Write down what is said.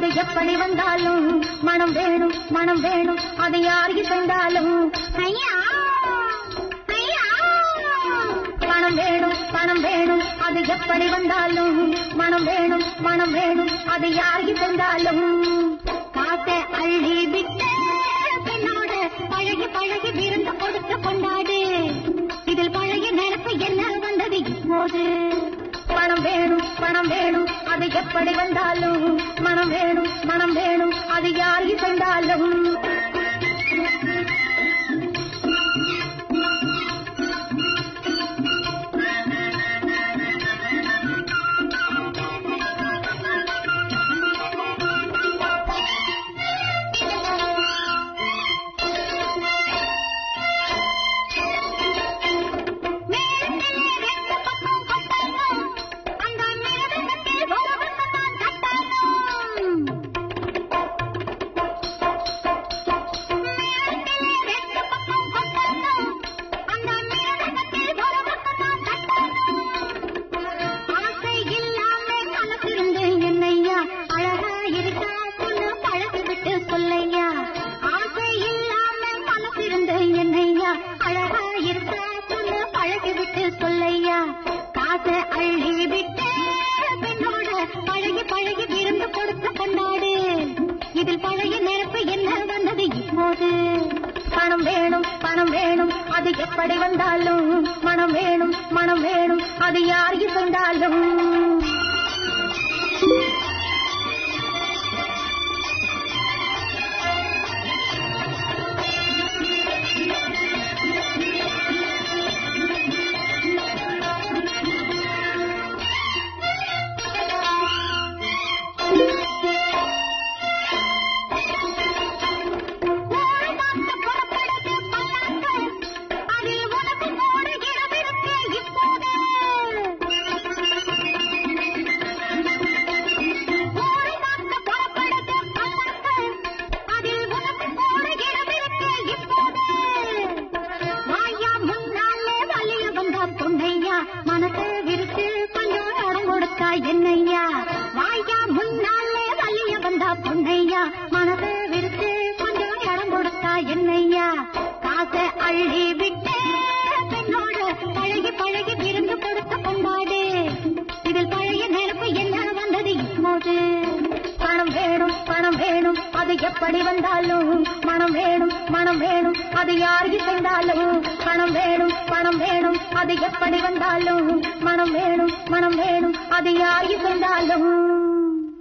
அது எப்படி வந்தாலும் மனம் வேணும் மனம் வேணும் அது யாருக்கு சென்றாலும் ஐயா ஐயா பணம் வேணும் பணம் வேணும் அது எப்படி வந்தாலும் மனம் வேணும் மனம் வேணும் அது யாருக்கு சென்றாலும் காசை அள்ளி விட்டு பெண்ணோட பழகி பழகி விருந்து கொடுத்து கொண்டாடு இதில் பழைய நினைப்பு என்ன வந்தது இப்போது பணம் வேணும் பணம் வேணும் அது எப்படி வந்தாலும் மனம் வேணும் மனம் வேணும் அது யாருக்கு சென்றாலும் ஆசை இல்லாம மனசிருந்து என்னையா அழகா இருக்கா பொண்ணு பழகு விட்டு சொல்லையா ஆசை இல்லாம மனசிருந்து என்னையா அழகா இருக்கா பொண்ணு பழகு விட்டு சொல்லையா காசை அள்ளி விட்டு பெண்ணோட பழகி பழகி விருந்து கொடுத்து கொண்டாடு இதில் பழைய நெருப்பு என்ன வந்தது இப்போது பணம் வேணும் பணம் வேணும் அது எப்படி வந்தாலும் மனம் வேணும் மனம் வேணும் அது யாருக்கு சொந்தாலும் அதில் உனக்கு போடு இடமிருக்கு இப்போது ஒரு மாத்த புறப்படுது பல்லக்கு அதில் உனக்கு போடு இடமிருக்கு இப்போது வாயா முன்னாலே வலிய வந்த பொன்னையா மனசு விரித்து கொஞ்சம் இடம் கொடுத்தா என்னையா வாயா முன்னாலே வலிய வந்த பொன்னையா மனசு விரித்து கொஞ்சம் இடம் கொடுத்தா என்னையா காசை அள்ளி விட்டு பெண்ணோடு பழகி பழகி விருந்து கொடுத்து கொண்டாடு இதில் பழைய நினைப்பு என்ன வந்தது இப்போது பணம் வேணும் பணம் வேணும் அது எப்படி வந்தாலும் மனம் வேணும் மனம் வேணும் அது யாருக்கு சென்றாலும் பணம் வேணும் பணம் வேணும் அது எப்படி வந்தாலும் மனம் வேணும் மனம் வேணும் அது யாருக்கு சென்றாலும்